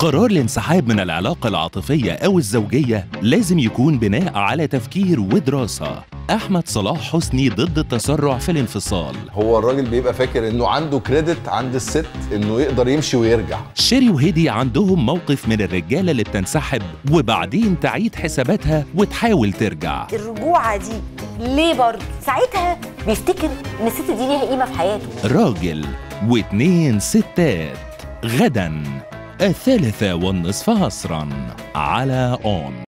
قرار الانسحاب من العلاقة العاطفية أو الزوجية لازم يكون بناء على تفكير ودراسة أحمد صلاح حسني ضد التسرع في الانفصال هو الراجل بيبقى فاكر انه عنده كريدت عند الست انه يقدر يمشي ويرجع شيري وهيدي عندهم موقف من الرجالة اللي بتنسحب وبعدين تعيد حساباتها وتحاول ترجع الرجوعه دي ليه برضه ساعتها بيفتكر ان الست دي ليها قيمه في حياته راجل واتنين ستات غدا الثالثة والنصف عصرا على أون